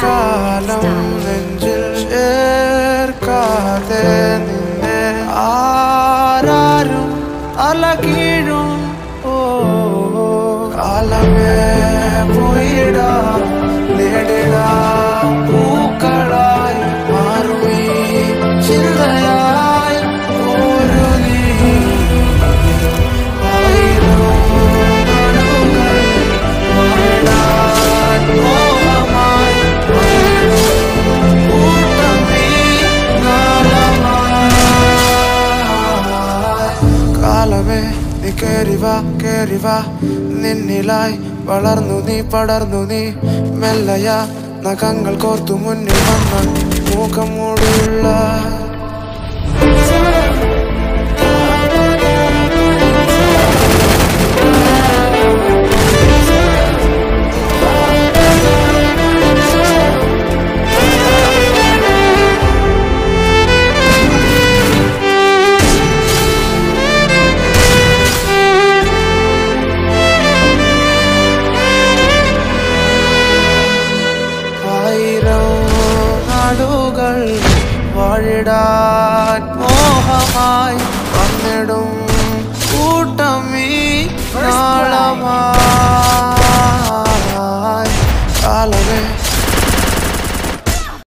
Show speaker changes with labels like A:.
A: കാലം നെഞ്ചിൽ ചേർക്കാതെ നിന്നെ ആരാരും അലകീഴും ഓ കാലമേ പോയിടാ നേടിടാ പൂക്കളായി മാറുമീ ചിന്തയായി ഒരു നീ ആയിരം നാളുകൾ വാഴാൻ മോഹമായി വരും കൂട്ടമീ നാളമായി. കാലമേ നീ കേറിവാ കേറിവാ നിന്നിലായി വളർന്നു നീ പടർന്നു നീ മെല്ലയ നഖങ്ങൾ കോർത്തു മുന്നിൽ വന്ന മുഖം മൂടിയുള്ള ആയിരം നാടുകൾ വാഴിടാൻ മോഹമായി